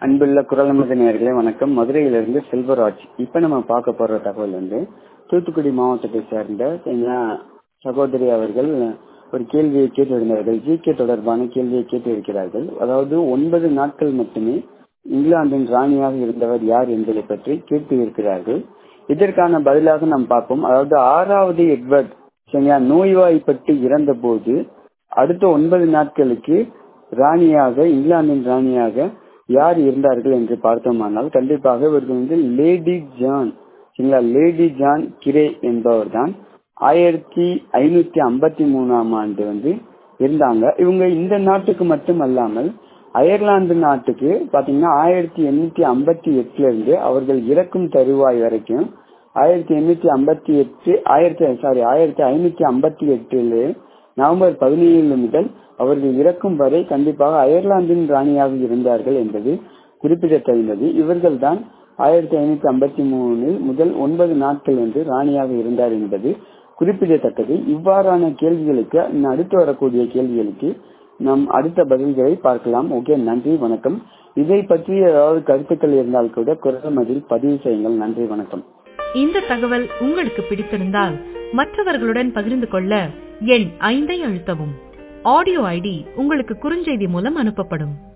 அன்புள்ள குரலமது நேயர்களே வணக்கம் மதுரையிலிருந்து செல்வராஜ் இப்ப நம்ம பார்க்க போற தகவல் வந்து தூத்துக்குடி மாவட்டத்தை சேர்ந்த சரிங்களா, சகோதரி அவர்கள் ஒரு கேள்வியை கேட்டிருந்தார்கள் ஜிகே தொடர்பான கேள்வியை கேட்டிருக்கிறார்கள் அதாவது ஒன்பது நாட்கள் மட்டுமே இங்கிலாந்தின் ராணியாக இருந்தவர் யார் என்பதை பற்றி கேட்டு இருக்கிறார்கள் இதற்கான பதிலாக நாம் பார்ப்போம் அதாவது ஆறாவது எட்வர்ட் சரிங்களா நோய்வாய்ப்பட்டு இறந்த போது அடுத்த ஒன்பது நாட்களுக்கு ராணியாக இங்கிலாந்தின் ராணியாக யார் இருந்தார்கள் என்று பார்த்தோமானால் கண்டிப்பாக இவர்கள் வந்து லேடி ஜான் சரிங்களா லேடி ஜான் கிரே என்பவர் தான் ஆயிரத்தி ஐநூத்தி ஐம்பத்தி மூணாம் ஆண்டு வந்து இருந்தாங்க இவங்க இந்த நாட்டுக்கு மட்டும் அல்லாமல் அயர்லாந்து நாட்டுக்கு பாத்தீங்கன்னா ஆயிரத்தி எண்ணூத்தி ஐம்பத்தி எட்டுல இருந்து அவர்கள் இறக்கும் தருவாய் வரைக்கும் ஆயிரத்தி எண்ணூத்தி ஐம்பத்தி எட்டு ஆயிரத்தி சாரி ஆயிரத்தி ஐநூத்தி ஐம்பத்தி எட்டுல நவம்பர் பதினேழு முதல் அவர்கள் இறக்கும் வரை கண்டிப்பாக அயர்லாந்தின் ராணியாக இருந்தார்கள் என்பது குறிப்பிடத்தகுந்தது இவர்கள் தான் ஆயிரத்தி ஐநூத்தி ஐம்பத்தி மூணில் முதல் ஒன்பது நாட்கள் என்று ராணியாக இருந்தார் என்பது குறிப்பிடத்தக்கது இவ்வாறான கேள்விகளுக்கு இன்னும் அடுத்து வரக்கூடிய கேள்விகளுக்கு நாம் அடுத்த பதில்களை பார்க்கலாம் ஓகே நன்றி வணக்கம் இதை பற்றி ஏதாவது கருத்துக்கள் இருந்தால் கூட குரல் மதில் பதிவு செய்யுங்கள் நன்றி வணக்கம் இந்த தகவல் உங்களுக்கு பிடித்திருந்தால் மற்றவர்களுடன் பகிர்ந்து கொள்ள எண் ஐந்தை அழுத்தவும் ஆடியோ ஐடி உங்களுக்கு குறுஞ்செய்தி மூலம் அனுப்பப்படும்